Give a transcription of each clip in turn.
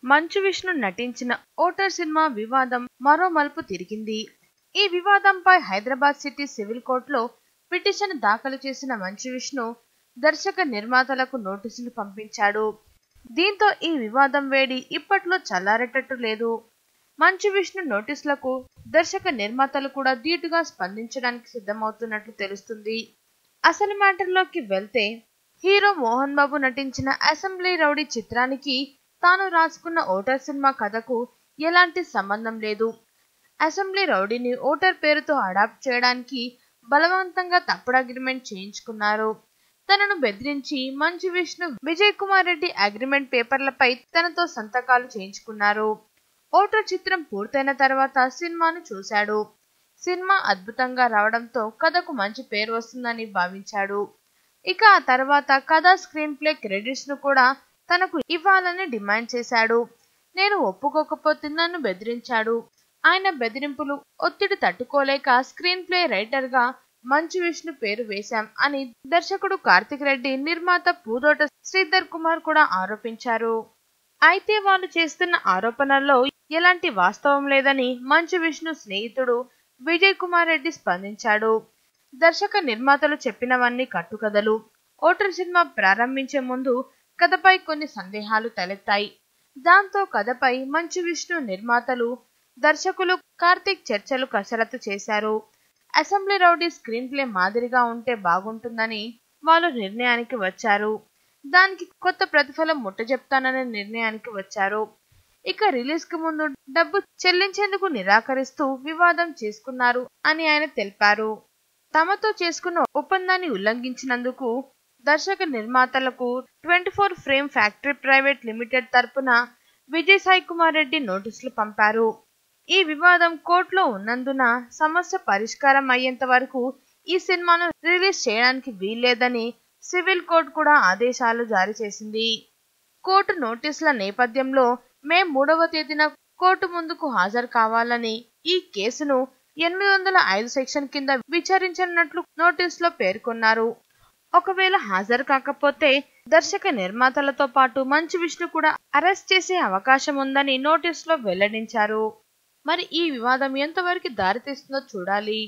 మంచు విష్ణు నటించిన voter cinema వివాదం మరో మలుపు తిరిగింది ఈ వివాదంపై హైదరాబాద్ సిటీ సివిల్ కోర్టులో పిటిషన్ దాఖలు చేసిన మంచు విష్ణు దర్శక నిర్మాతలకు నోటీసులు పంపించాడు దీంతో ఈ వివాదం వేడి ఇప్పట్లో చల్లారేటట్టు లేదు మంచు విష్ణు నోటీసులకు దర్శక నిర్మాతలు కూడా ధీటుగా స్పందించడానికి సిద్ధమవుతున్నట్లు తెలుస్తుంది అసలు మ్యాటర్లోకి వెళ్తే హీరో మోహన్ బాబు నటించిన అసెంబ్లీ రౌడీ చిత్రానికి తాను రాసుకున్న ఓటర్ సినిమా కథకు ఎలాంటి సంబంధం లేదు అసెంబ్లీ రౌడీని ఓటర్ పేరుతో అడాప్ట్ చేయడానికి బలవంతంగా తప్పుడు అగ్రిమెంట్ చేయించుకున్నారు తనను బెదిరించి మంచు విష్ణు విజయ్ కుమార్ రెడ్డి అగ్రిమెంట్ పేపర్లపై తనతో సంతకాలు చేయించుకున్నారు ఓటర్ చిత్రం పూర్తయిన తర్వాత సినిమాను చూశాడు సినిమా అద్భుతంగా రావడంతో కథకు మంచి పేరు వస్తుందని భావించాడు ఇక ఆ తర్వాత కథ స్క్రీన్ ప్లే క్రెడిట్స్ ను కూడా తనకు ఇవ్వాలని డిమాండ్ చేశాడు నేను ఒప్పుకోకపోతే నన్ను బెదిరించాడు ఆయన బెదిరింపులు ఒత్తిడి తట్టుకోలేక స్క్రీన్ ప్లే రైటర్ గా మంచు విష్ణు పేరు వేశాం అని దర్శకుడు కార్తిక్ రెడ్డి నిర్మాత పూదోట శ్రీధర్ కుమార్ కూడా ఆరోపించారు అయితే వాళ్ళు చేస్తున్న ఆరోపణల్లో ఎలాంటి వాస్తవం లేదని మంచు విష్ణు స్నేహితుడు విజయ్ కుమార్ రెడ్డి స్పందించాడు దర్శక నిర్మాతలు చెప్పినవన్నీ కట్టుకథలు ఓటర్ సినిమా ప్రారంభించే ముందు కథపై కొన్ని సందేహాలు తలెత్తాయి దాంతో కథపై మంచు విష్ణు నిర్మాతలు దర్శకులు కార్తీక్ చర్చలు కసరత్తు చేశారు అసెంబ్లీ రౌడీ స్క్రీన్ ప్లే మాదిరిగా ఉంటే బాగుంటుందని వాళ్ళు నిర్ణయానికి వచ్చారు దానికి కొత్త ప్రతిఫలం ముట్టజెప్తాననే నిర్ణయానికి వచ్చారు ఇక రిలీజ్ కు ముందు డబ్బు చెల్లించేందుకు నిరాకరిస్తూ వివాదం చేసుకున్నారు అని ఆయన తెలిపారు తమతో చేసుకున్న ఒప్పందాన్ని ఉల్లంఘించినందుకు దర్శక నిర్మాతలకు twenty four frame factory private limited తరపున విజయ్ సాయి కుమార్ రెడ్డి నోటీసులు పంపారు ఈ వివాదం కోర్టులో ఉన్నందున సమస్య పరిష్కారం అయ్యేంత వరకు ఈ సినిమాను రిలీజ్ చేయడానికి వీల్లేదని సివిల్ కోర్టు కూడా ఆదేశాలు జారీ చేసింది కోర్టు నోటీసుల నేపథ్యంలో మే మూడవ తేదీన కోర్టు ముందుకు హాజరు కావాలని ఈ కేసును ఎనిమిది వందల ఐదు సెక్షన్ కింద విచారించనున్నట్లు నోటీసులో పేర్కొన్నారు ఒకవేళ హాజరు కాకపోతే దర్శక నిర్మాతలతో పాటు మంచు విష్ణు కూడా అరెస్ట్ చేసే అవకాశం ఉందని నోటీసులో వెల్లడించారు మరి ఈ వివాదం ఎంతవరకు దారితీస్తుందో చూడాలి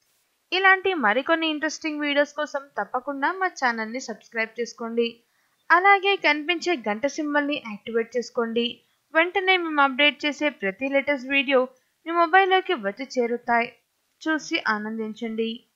ఇలాంటి మరికొన్ని ఇంట్రెస్టింగ్ వీడియోస్ కోసం తప్పకుండా మా ఛానల్ని సబ్స్క్రైబ్ చేసుకోండి అలాగే కనిపించే గంట సింబల్ని యాక్టివేట్ చేసుకోండి వెంటనే మేము అప్డేట్ చేసే ప్రతి లేటెస్ట్ వీడియో మీ మొబైల్లోకి వచ్చి చేరుతాయి చూసి ఆనందించండి